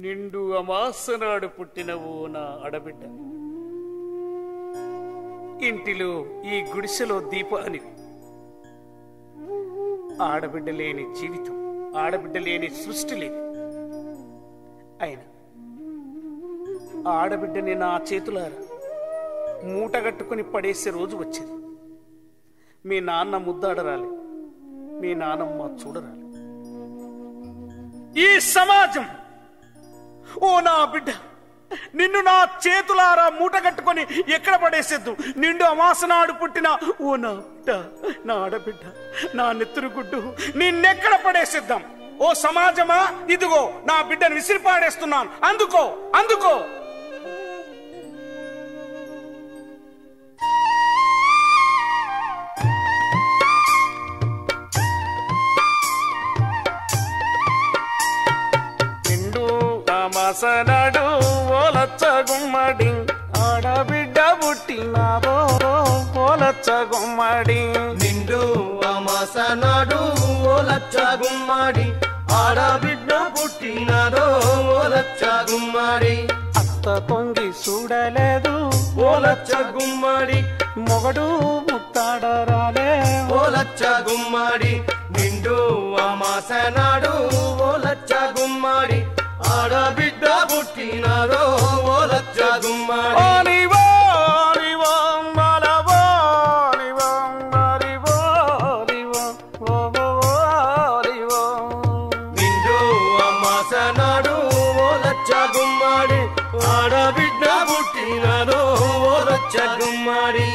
నిండు అమాసనాడు పుట్టినవు నా అడబిడ్డ ఇంటిలో ఈ గుడిసెలో దీపాని ఆడబిడ్డ లేని జీవితం ఆడబిడ్డ లేని సృష్టి లేదు అయినా ఆడబిడ్డని నా చేతులారా మూటగట్టుకుని పడేసే రోజు వచ్చింది మీ నాన్న ముద్దాడరాలి మీ నానమ్మ చూడరాలి ఈ సమాజం ఓ నా బిడ్డ నిన్ను నా చేతులారా మూట కట్టుకొని ఎక్కడ పడేసేద్దు నిండు అమాసనాడు పుట్టిన ఓ నా బిడ్డ నా ఆడబిడ్డ నా నెత్తురు గుడ్డు నిన్నెక్కడ పడేసేద్దాం ఓ సమాజమా ఇదిగో నా బిడ్డను విసిరి పాడేస్తున్నాను అందుకో అందుకో నిండు అమాసనాడు ఓలచ్చ గుమ్మడి ఆడబిడ్డ పుట్టినాదో ఓలచ్చ గుమ్మడి నిండు అమాసనాడు ఓ లచ్చ గుమ్మాడి ఆడబిడ్డ పుట్టినారో ఓ లచ్చ గుమ్మాడి అత్త తొంగి చూడలేదు ఓ లచ్చ గుమ్మాడి మొగడు ముత్తాడరాలే ఓ లచ్చ గుమ్మాడి నిండు అమాసనాడు ఓ లచ్చ గుమ్మాడి ఆడబిడ్డ పుట్టినారో ఓ లచ్చ గుమ్మాడి ఓలివో, ఓలివో, మలవో, ఓలివో, మలివో, ఓలివో, ఓవో, ఓలివో. నిండు అమాసనాడు ఓ లచ్చ గుమ్మాడి ఆడబిడ్డ పుట్టినారో ఓ లచ్చ గుమ్మాడి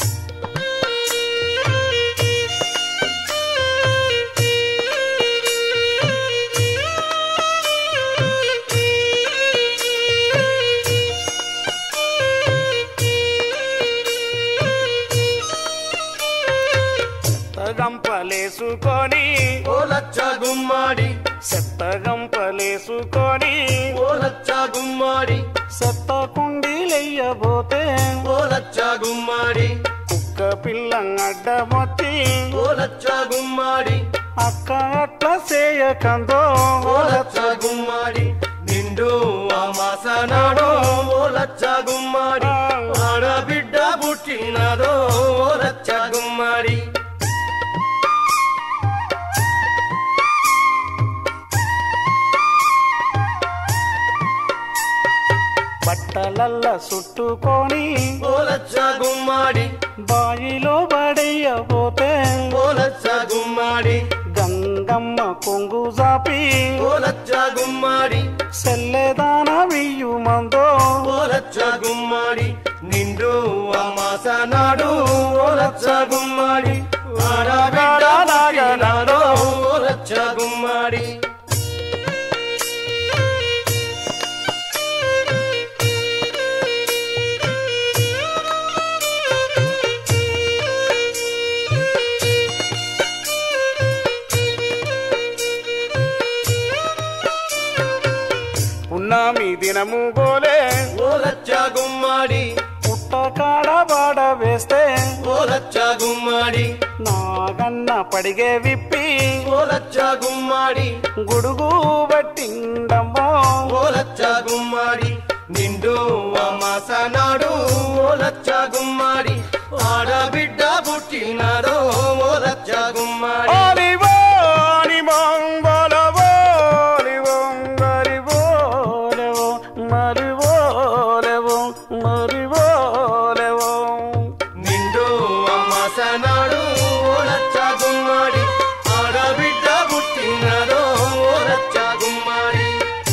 గంపలేసుకొని ఓ లచ్చ గుమ్మాడి సెత్త గంపలేసుకొని ఓ లచ్చ గుమ్మాడి సెత్త కుండీలెయ్యబోతే ఓ లచ్చ గుమ్మాడి కుక్క పిల్ల అడ్డమొత్తి ఓ లచ్చ గుమ్మాడి అక్క అట్ల చేయకందో ఓ లచ్చ గుమ్మాడి నిండు అమాసనాడు ఓ లచ్చ గుమ్మాడి ఆడబిడ్డ పుట్టినదో ఓ లచ్చ గుమ్మాడి బట్టలల్ల చుట్టుకొని ఓ లచ్చ గుమ్మాడి బాయిలో పడేయబోతే ఓ లచ్చ గుమ్మాడి గంగమ్మ కొంగు జాపి ఓ లచ్చ గుమ్మాడి సెల్లెదాన వియ్యు మందో ఓ లచ్చ గుమ్మాడి నిండు అమాసనాడు ఓ లచ్చ గుమ్మాడి ఆడబిడ్డ పుట్టినారో ఓ లచ్చ గుమ్మాడి పున్నామి దినము గోలే ఓ లచ్చ గుమ్మాడి పుట్ట కాడ బాడ వేస్తే ఓ లచ్చ గుమ్మాడి నాగన్న పడిగే విప్పి ఓ లచ్చ గుమ్మాడి గుడుగు పట్టిండమ్మో ఓ లచ్చ గుమ్మాడి నిండు అమాసనాడు ఓ లచ్చ గుమ్మాడి ఆడబిడ్డ పుట్టినారో ఓ లచ్చ గుమ్మాడి ఓలివో, ఓలివో, బోలవో, ఓలివో, మరివో, ఓలెవో, మరివో, ఓలెవో, మరివో, ఓలెవో. నిండు అమాసనాడు ఓ లచ్చ గుమ్మాడి ఆడబిడ్డ పుట్టినారో ఓ లచ్చ గుమ్మాడి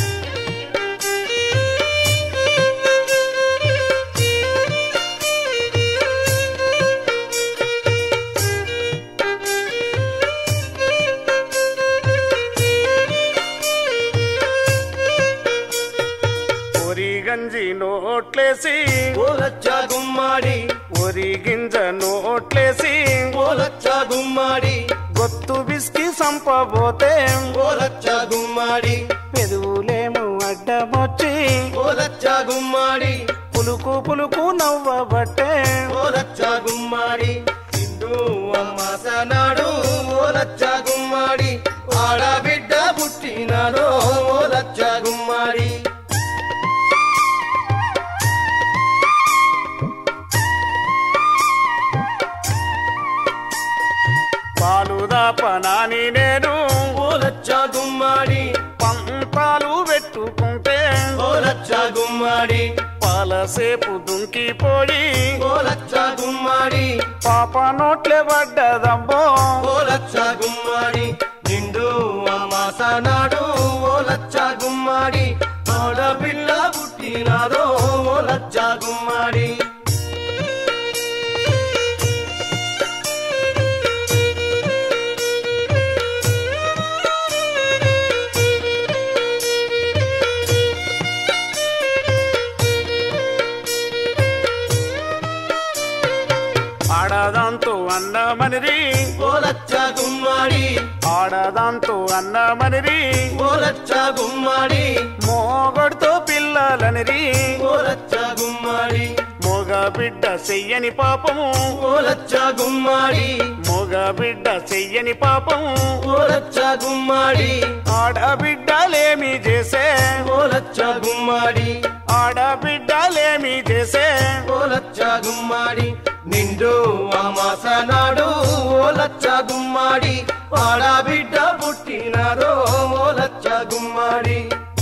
ఒరి గంజి నోట్లేసి ఓ లచ్చ గుమ్మాడి ఒరి గింజ నోట్లేసి ఓ లచ్చ గుమ్మాడి గొత్తు బిస్కి సంపబోతే ఓ లచ్చ గుమ్మాడి పెదువులేము అడ్డమొచ్చి ఓ లచ్చ గుమ్మాడి పులుకు పులుకు నవ్వబట్టే ఓ లచ్చ గుమ్మాడి నిండు అమ్మాసనాడు ఓ లచ్చ గుమ్మాడి ఆడబిడ్డ పుట్టినాడో ఓ లచ్చ గుమ్మాడి నాని నేను ఓ లచ్చ గుమ్మాడి పంతాలు పెట్టుకుంటే ఓ లచ్చ గుమ్మాడి పాలసేపు దుంకిపోయి ఓ లచ్చ గుమ్మాడి పాప నోట్లే పడ్డదమ్మో ఓ లచ్చ గుమ్మాడి నిండు అమ్మాస నాడు ఓ లచ్చ గుమ్మాడి ఆడపిల్ల పుట్టినారో ఓ లచ్చ గుమ్మాడి ఆడదాంతో అన్నమనిరి ఓ లచ్చ గుమ్మాడి ఆడదాంతో అన్నమనిరి ఓ లచ్చ గుమ్మాడి మోగొడితో పిల్లలనిరి ఓ లచ్చ గుమ్మాడి మోగ బిడ్డ చెయ్యని పాపము ఓ లచ్చ గుమ్మాడి మోగ బిడ్డ చెయ్యని పాపము ఓ లచ్చ గుమ్మాడి ఆడబిడ్డలేమి చేసే ఓ లచ్చ గుమ్మాడి ఆడబిడ్డలేమి చేసే ఓ లచ్చ గుమ్మాడి నిండు అమాస నాడు ఓ లచ్చ గుమ్మాడి ఆడబిడ్డ పుట్టినారో ఓ లచ్చ గుమ్మాడి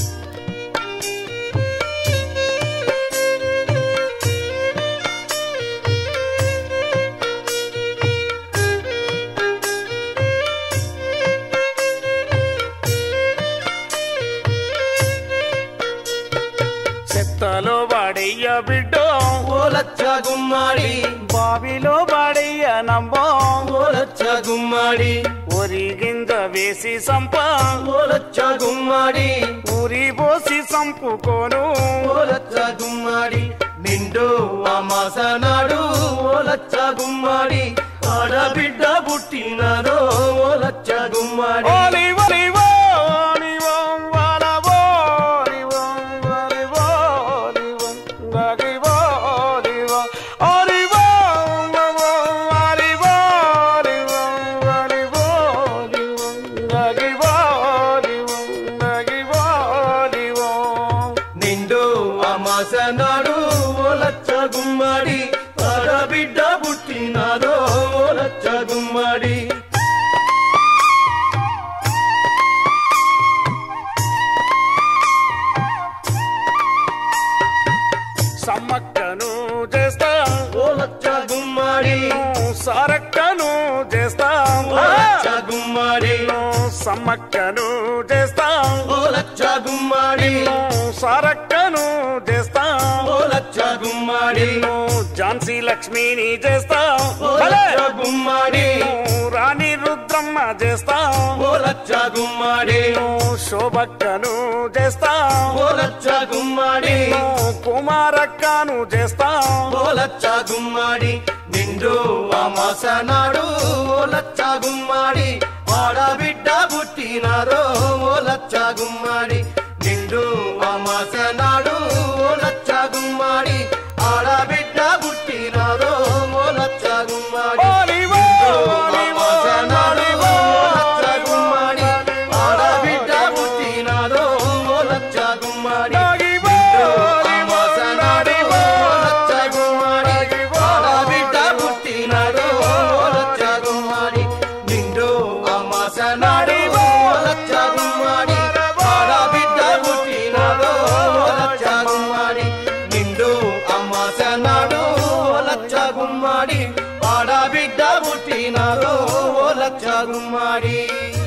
చెత్తలో వాడయ్య బిడ్డో ఓ లచ్చ గుమ్మాడి బావిలో వాడయ్య నంబో ఓ లచ్చ గుమ్మాడి ఒరి గింజ వేసి సంప ఓ లచ్చ గుమ్మాడి ఊరి పోసి సంపుకోను ఓ లచ్చ గుమ్మాడి నిండు అమాస నాడు ఓ లచ్చ గుమ్మాడి ఆడబిడ్డ పుట్టినారో ఓ లచ్చ గుమ్మాడి ఓలి ఒలివో ఓలివో వాలవో ఓలివో వాలివో ఓలివో గగివో ఓలివో ఓలివో వవో వాలివో ఓలివో వాలివో ఓలివో గగివో ఓలివో గగివో ఓలివో నిండు అమాస నాడు ఓ లచ్చ గుమ్మాడి ఆడబిడ్డ పుట్టినారో ఓ లచ్చ గుమ్మాడి సమ్మక్కను చేస్తా ఓ లచ్చ గుమ్మాడి సరక్కను చేస్తా ఓ లచ్చ గుమ్మాడి సమ్మక్కను చేస్తా ఓ లచ్చ గుమ్మాడి సరక్కను చేస్తా ఓ లచ్చ గుమ్మాడి ఝాన్సీ లక్ష్మిని చేస్తా ఓ లచ్చ గుమ్మాడి రాణి రుద్రమ్మ చేస్తా ఓ లచ్చ గుమ్మాడి శోభక్కను చేస్తా ఓ లచ్చ గుమ్మాడి కుమారక్కను చేస్తా ఓ లచ్చ గుమ్మాడి నిండు అమాస నాడు ఓ లచ్చ గుమ్మాడి ఆడబిడ్డ పుట్టినారో ఓ లచ్చ గుమ్మాడి నిండు అమాస నాడు ఓ లచ్చ గుమ్మాడి ఆడబిడ్డ పుట్టినారో ఓ లచ్చ గుమ్మాడి ఓలివో, ఓలివో, అమాస నాడు ఓలివో, ఓ లచ్చ గుమ్మాడి ఆడబిడ్డ పుట్టినారో ఓ లచ్చ గుమ్మాడి నాగివో, అమాస నాడు ఓ లచ్చ గుమ్మాడి ఆడబిడ్డ పుట్టినారో ఓ లచ్చ గుమ్మాడి నిండు అమాస నాడు ఓ లచ్చ గుమ్మాడి ఆడబిడ్డ పుట్టినారో ఓ లచ్చ గుమ్మాడి నిండు అమాస నాడు ఓ లచ్చ గుమ్మాడి ఆడబిడ్డ పుట్టినారో ఓ లచ్చ గుమ్మాడి